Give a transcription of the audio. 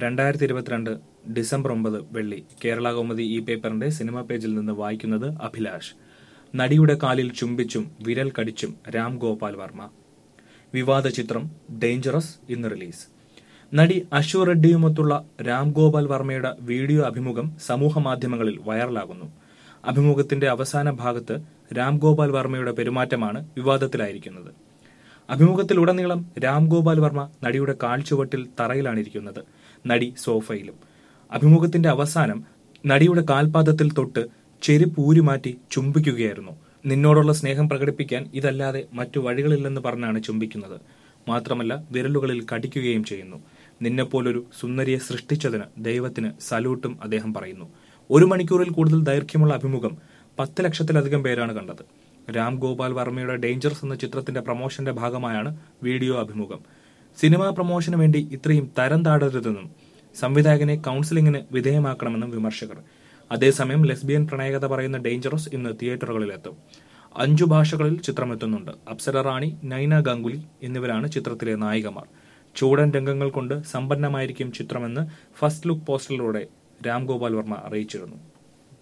രണ്ടായിരത്തി ഇരുപത്തിരണ്ട് ഡിസംബർ ഒമ്പത് വെള്ളി കേരള കൗമുദി ഈ പേപ്പറിന്റെ സിനിമാ പേജിൽ നിന്ന് വായിക്കുന്നത് അഭിലാഷ് നടിയുടെ കാലിൽ ചുംബിച്ചും വിരൽ കടിച്ചും രാം ഗോപാൽ വർമ്മ വിവാദ ചിത്രം ഡേഞ്ചറസ് ഇന്ന് റിലീസ് നടി അശു റെഡ്ഡിയുമൊത്തുള്ള രാം ഗോപാൽ വർമ്മയുടെ വീഡിയോ അഭിമുഖം സമൂഹ മാധ്യമങ്ങളിൽ വൈറലാകുന്നു അഭിമുഖത്തിന്റെ അവസാന ഭാഗത്ത് രാം ഗോപാൽ വർമ്മയുടെ പെരുമാറ്റമാണ് വിവാദത്തിലായിരിക്കുന്നത് അഭിമുഖത്തിലുടനീളം രാം ഗോപാൽ വർമ്മ നടിയുടെ കാൽച്ചുവട്ടിൽ തറയിലാണിരിക്കുന്നത് നടി സോഫയിലും അഭിമുഖത്തിന്റെ അവസാനം നടിയുടെ കാൽപാദത്തിൽ തൊട്ട് ചെരുപ്പ് ഊരിമാറ്റി ചുംബിക്കുകയായിരുന്നു നിന്നോടുള്ള സ്നേഹം പ്രകടിപ്പിക്കാൻ ഇതല്ലാതെ മറ്റു വഴികളില്ലെന്ന് പറഞ്ഞാണ് ചുംബിക്കുന്നത് മാത്രമല്ല വിരലുകളിൽ കടിക്കുകയും ചെയ്യുന്നു നിന്നെപ്പോലൊരു സുന്ദരിയെ സൃഷ്ടിച്ചതിന് ദൈവത്തിന് സല്യൂട്ടും അദ്ദേഹം പറയുന്നു ഒരു മണിക്കൂറിൽ കൂടുതൽ ദൈർഘ്യമുള്ള അഭിമുഖം പത്ത് ലക്ഷത്തിലധികം പേരാണ് കണ്ടത് രാം ഗോപാൽ വർമ്മയുടെ ഡേഞ്ചറസ് എന്ന ചിത്രത്തിന്റെ പ്രമോഷന്റെ ഭാഗമായാണ് വീഡിയോ അഭിമുഖം സിനിമാ പ്രമോഷന് വേണ്ടി ഇത്രയും തരം താടരുതെന്നും സംവിധായകനെ കൌൺസിലിംഗിന് വിധേയമാക്കണമെന്നും വിമർശകർ അതേസമയം ലെസ്ബിയൻ പ്രണയകഥ പറയുന്ന ഡേഞ്ചറസ് ഇന്ന് തിയേറ്ററുകളിലെത്തും അഞ്ചു ഭാഷകളിൽ ചിത്രമെത്തുന്നുണ്ട് അപ്സര റാണി നൈന ഗാംഗുലി എന്നിവരാണ് ചിത്രത്തിലെ നായികമാർ ചൂടൻ രംഗങ്ങൾ കൊണ്ട് സമ്പന്നമായിരിക്കും ചിത്രമെന്ന് ഫസ്റ്റ് ലുക്ക് പോസ്റ്ററിലൂടെ രാം ഗോപാൽ വർമ്മ അറിയിച്ചിരുന്നു